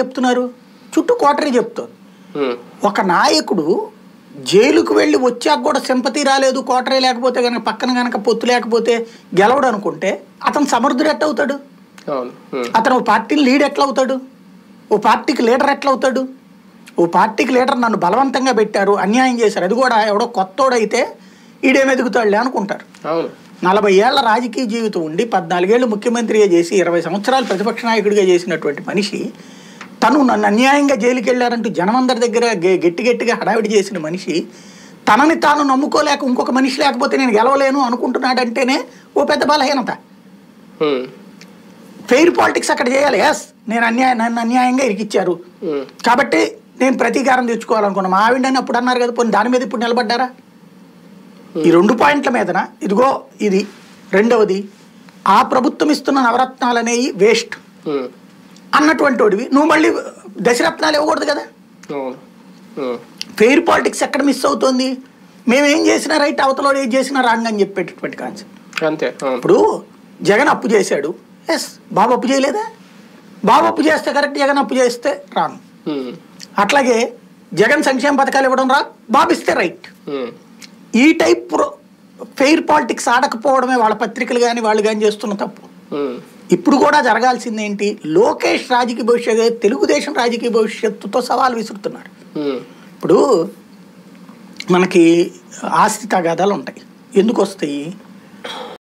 చెప్తున్నారు చుట్టూ కోటరీ చెప్తోంది ఉమ్, ఒక నాయకుడు జైలుకు వెళ్ళి వచ్చాక కూడా సింపతి రాలేదు కోటరీ లేకపోతే కనుక పక్కన కనుక పొత్తు లేకపోతే గెలవడు అనుకుంటే అతను సమర్థుడు ఎట్ట అవుతాడు అవును ఉమ్, అతను ఓ పార్టీని లీడ్ ఎట్లా అవుతాడు ఓ పార్టీకి లీడర్ ఎట్లా అవుతాడు ఓ పార్టీకి లీడర్ నన్ను బలవంతంగా పెట్టారు అన్యాయం చేశారు అది కూడా ఎవడో కొత్తోడైతే ఈడేం ఎదుగుతాడులే అనుకుంటారు అవును నలభై ఏళ్ల రాజకీయ జీవితం ఉండి పద్నాలుగేళ్ళు ముఖ్యమంత్రిగా చేసి ఇరవై సంవత్సరాలు ప్రతిపక్ష నాయకుడిగా చేసినటువంటి మనిషి తను నన్ను అన్యాయంగా జైలుకి వెళ్ళారంటూ జనమందరి దగ్గర గె- గట్టి గట్టిగా హడావిడి చేసిన మనిషి తనని తాను నమ్ముకోలేక ఇంకొక మనిషి లేకపోతే నేను గెలవలేను అనుకుంటున్నాడంటేనే ఓ పెద్ద బలహీనత ఉమ్, ఫెయిర్ పాలిటిక్స్ అక్కడ చేయాలి ఎస్ నేను అన్యాయం నన్ను అన్యాయంగా ఇరికిచ్చారు ఉమ్, కాబట్టి నేను ప్రతీకారం తెచ్చుకోవాలనుకున్నా మా ఆవిడని అప్పుడు అన్నారు కదా పోనీ దాని మీద ఇప్పుడు నిలబడ్డారా ఈ రెండు పాయింట్ల మీదన ఇదిగో ఇది రెండవది ఆ ప్రభుత్వం ఇస్తున్న నవరత్నాలు అనేవి వేస్ట్ ఉమ్, అన్నటువంటి వాడివి నువ్వు మళ్ళీ దశరత్నాలు ఇవ్వకూడదు కదా అవును ఉమ్, ఫెయిర్ పాలిటిక్స్ ఎక్కడ మిస్ అవుతుంది మేము ఏం చేసినా రైట్ అవతల ఏం చేసినా రాంగ్ అని చెప్పేటటువంటి కాన్సెప్ట్ అంతే అవును ఇప్పుడు జగన్ అప్పు చేశాడు ఎస్ బాబు అప్పు చేయలేదా బాబు అప్పు చేస్తే కరెక్ట్ జగన్ అప్పు చేస్తే రాంగ్ ఉమ్, అట్లాగే జగన్ సంక్షేమ పథకాలు ఇవ్వడం రా బాబు ఇస్తే రైట్ ఉమ్, ఈ టైప్ ప్రో- ఫెయిర్ పాలిటిక్స్ ఆడకపోవడమే వాళ్ళ పత్రికలు కానీ వాళ్ళు కానీ చేస్తున్న తప్పు ఉమ్, ఇప్పుడు కూడా జరగాల్సింది ఏంటి లోకేష్ రాజకీయ భవిష్యత్తు తెలుగుదేశం రాజకీయ భవిష్యత్తుతో సవాల్ విసురుతున్నారు ఉమ్, ఇప్పుడు మనకి ఆస్తి తగాదాలు ఉంటాయి ఎందుకు వస్తాయి